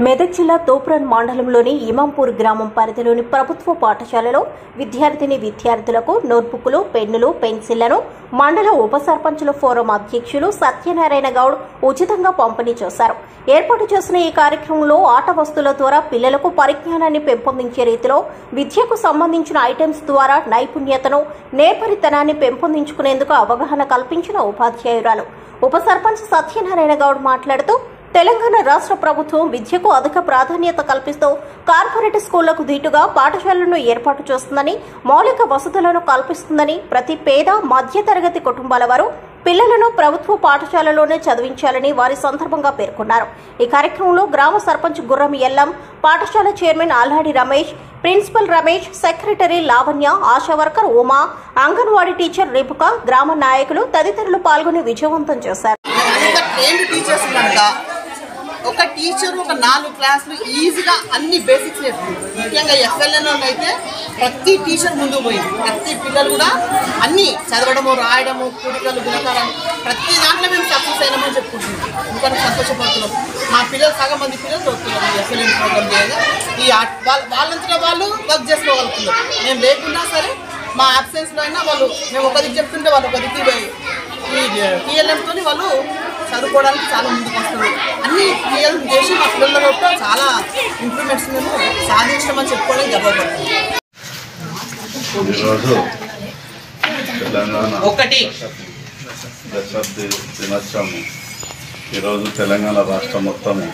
మెదక్ జిల్లా తోపురన్ మండలంలోని ఇమాంపూర్ గ్రామం పరిధిలోని ప్రభుత్వ పాఠశాలలో విద్యార్థిని విద్యార్థులకు నోట్బుక్లు పెన్నులు పెన్సిళ్లను మండల ఉప సర్పంచుల ఫోరం అధ్యక్షులు సత్యనారాయణ గౌడ్ ఉచితంగా పంపిణీ చేశారు ఏర్పాటు చేసిన ఈ కార్యక్రమంలో ఆట వస్తువుల ద్వారా పిల్లలకు పరిజ్ఞానాన్ని పెంపొందించే రీతిలో విద్యకు సంబంధించిన ఐటమ్స్ ద్వారా నైపుణ్యతను నేర్పరితనాన్ని పెంపొందించుకునేందుకు అవగాహన కల్పించిన ఉపాధ్యాయురాలు ఉప సర్పంచ్ సత్యనారాయణ గౌడ్ మాట్లాడుతూ తెలంగాణ రాష్ట్ర ప్రభుత్వం విద్యకు అధిక ప్రాధాన్యత కల్పిస్తూ కార్పొరేట్ స్కూళ్లకు ధీటుగా పాఠశాలలను ఏర్పాటు చేస్తుందని మౌలిక వసతులను కల్పిస్తుందని ప్రతి పేద మధ్యతరగతి కుటుంబాల వారు పిల్లలను ప్రభుత్వ పాఠశాలలోనే చదివించాలని వారి సందర్భంగా పేర్కొన్నారు ఈ కార్యక్రమంలో గ్రామ సర్పంచ్ గుర్రం ఎల్లం పాఠశాల chairman Alhadi Ramesh principal Ramesh secretary Lavanya ASHA worker Uma anganwadi teacher Ripuka గ్రామ నాయకులు తదితరులు పాల్గొని విజయవంతం చేశారు అంత ట్రైన్డ్ టీచర్స్ కనుక ఒక టీచర్ ఒక నాలుగు క్లాసులు ఈజీగా అన్ని బేసిక్స్ నేర్పుతుంది ముఖ్యంగా ఎఫ్ఎల్ఎన్ అయితే ప్రతి టీచర్ ముందుకు పోయింది ప్రతి పిల్లలు కూడా అన్ని చదవడము రాయడము కూడికలు గుణకారాలు ప్రతి దాంట్లో మేము సక్సెస్ అయినామని చెప్పుకుంటున్నాం ఇంకా సంతోషపడుతున్నాం మా పిల్లలు సగం మంది పిల్లలు చదువుతున్నారు ఎఫ్ఎల్ఎన్ ప్రోగ్రామ్ చేయగా ఈ ఆర్ట్ వాళ్ళ వాళ్ళంతటా వాళ్ళు వర్క్ చేసుకోగలుగుతున్నారు మేము లేకున్నా సరే మా అబ్సెన్స్లో అయినా వాళ్ళు మేము ఒకరికి చెప్తుంటే వాళ్ళు ఒకరికి పోయి ఈ టీఎల్ఎంతో వాళ్ళు చదువుకోవడానికి చాలా ముందుకు వస్తారు అన్ని టీఎల్ చేసి మా పిల్లల యొక్క చాలా ఇంప్రూవ్మెంట్స్ మేము సాధించడమని చెప్పుకోవడం గర్వపడుతుంది ఈరోజు తెలంగాణ ఒకటి దశాబ్ది దినోత్సవం ఈరోజు తెలంగాణ రాష్ట్రం మొత్తము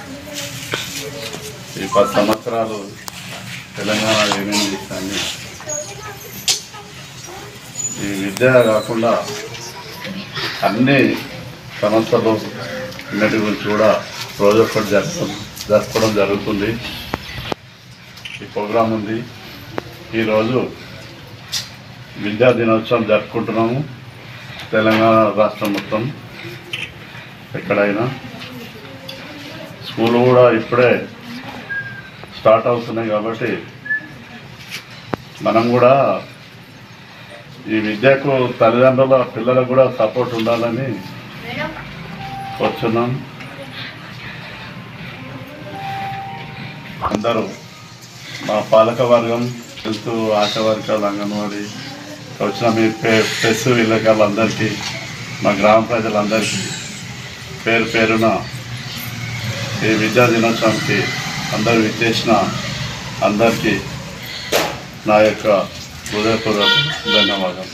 ఈ పది సంవత్సరాలు తెలంగాణ ఏమేమి చేశాన్ని ఈ విద్య కాకుండా అన్ని సమస్యలు అన్నిటి గురించి కూడా రోజు ఒకటి జరుపు జరుపుకోవడం జరుగుతుంది ఈ ప్రోగ్రాం ఉంది ఈరోజు విద్యా దినోత్సవం జరుపుకుంటున్నాము తెలంగాణ రాష్ట్రం మొత్తం ఎక్కడైనా స్కూల్ కూడా ఇప్పుడే స్టార్ట్ అవుతున్నాయి కాబట్టి మనం కూడా ఈ విద్యకు తల్లిదండ్రుల పిల్లలకు కూడా సపోర్ట్ ఉండాలని కోరుచున్నాం అందరూ మా పాలక వర్గం హెల్త్ ఆశా వర్గాలు అంగన్వాడీ వచ్చిన మీ పే ప్రెస్ విలేకరులందరికీ మా గ్రామ ప్రజలందరికీ పేరు పేరున ఈ విద్యా దినోత్సవానికి అందరూ విచ్చేసిన అందరికీ నా యొక్క హృదయపూర్వక ధన్యవాదాలు